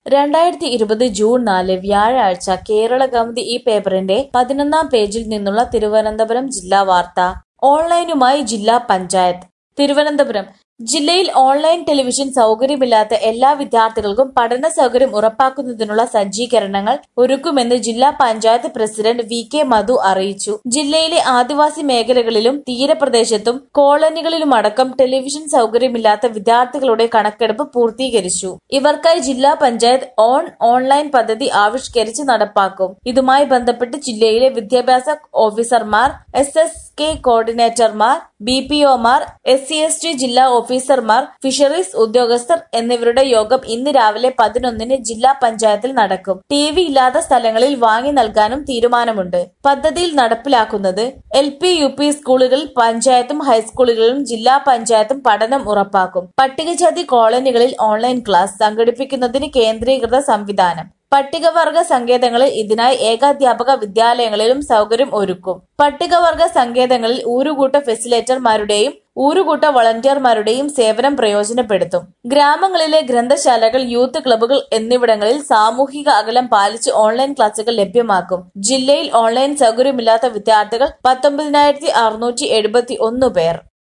രണ്ടായിരത്തി ഇരുപത് ജൂൺ നാല് വ്യാഴാഴ്ച കേരള കൗമുദി ഈ പേപ്പറിന്റെ പതിനൊന്നാം പേജിൽ നിന്നുള്ള തിരുവനന്തപുരം ജില്ലാ വാർത്ത ഓൺലൈനുമായി ജില്ലാ പഞ്ചായത്ത് തിരുവനന്തപുരം ജില്ലയിൽ ഓൺലൈൻ ടെലിവിഷൻ സൗകര്യമില്ലാത്ത എല്ലാ വിദ്യാർത്ഥികൾക്കും പഠന സൗകര്യം ഉറപ്പാക്കുന്നതിനുള്ള സജ്ജീകരണങ്ങൾ ഒരുക്കുമെന്ന് ജില്ലാ panchayat president V K Madhu അറിയിച്ചു ജില്ലയിലെ ആദിവാസി മേഖലകളിലും തീരപ്രദേശത്തും കോളനികളിലുമടക്കം ടെലിവിഷൻ സൗകര്യമില്ലാത്ത വിദ്യാർത്ഥികളുടെ കണക്കെടുപ്പ് പൂർത്തീകരിച്ചു ഇവർക്കായി ജില്ലാ പഞ്ചായത്ത് ഓൺ ഓൺലൈൻ പദ്ധതി ആവിഷ്കരിച്ച് നടപ്പാക്കും ഇതുമായി ബന്ധപ്പെട്ട് ജില്ലയിലെ വിദ്യാഭ്യാസ ഓഫീസർമാർ എസ് എസ് കെ കോർഡിനേറ്റർമാർ ബി പി ഒമാർ എസ് സി എസ് ടി ജില്ലാ ഓഫീസർമാർ ഫിഷറീസ് ഉദ്യോഗസ്ഥർ എന്നിവരുടെ യോഗം ഇന്ന് രാവിലെ പതിനൊന്നിന് ജില്ലാ പഞ്ചായത്തിൽ നടക്കും ടി വി ഇല്ലാത്ത സ്ഥലങ്ങളിൽ വാങ്ങി നൽകാനും തീരുമാനമുണ്ട് പദ്ധതിയിൽ നടപ്പിലാക്കുന്നത് എൽ പി യു പി സ്കൂളുകളിൽ പഞ്ചായത്തും ഹൈസ്കൂളുകളിലും ജില്ലാ പഞ്ചായത്തും പഠനം ഉറപ്പാക്കും പട്ടികജാതി കോളനികളിൽ ഓൺലൈൻ ക്ലാസ് സംഘടിപ്പിക്കുന്നതിന് കേന്ദ്രീകൃത സംവിധാനം പട്ടികവർഗ സങ്കേതങ്ങളിൽ ഇതിനായി ഏകാധ്യാപക വിദ്യാലയങ്ങളിലും സൗകര്യം ഒരുക്കും പട്ടികവർഗ സങ്കേതങ്ങളിൽ ഊരുകൂട്ട ഫെസിലേറ്റർമാരുടെയും ഊരുകൂട്ട വളണ്ടിയർമാരുടെയും സേവനം പ്രയോജനപ്പെടുത്തും ഗ്രാമങ്ങളിലെ ഗ്രന്ഥശാലകൾ യൂത്ത് ക്ലബ്ബുകൾ എന്നിവിടങ്ങളിൽ സാമൂഹിക അകലം പാലിച്ച് ഓൺലൈൻ ക്ലാസുകൾ ലഭ്യമാക്കും ജില്ലയിൽ ഓൺലൈൻ സൗകര്യമില്ലാത്ത വിദ്യാർത്ഥികൾ പത്തൊമ്പതിനായിരത്തി അറുന്നൂറ്റി എഴുപത്തി ഒന്ന് പേർ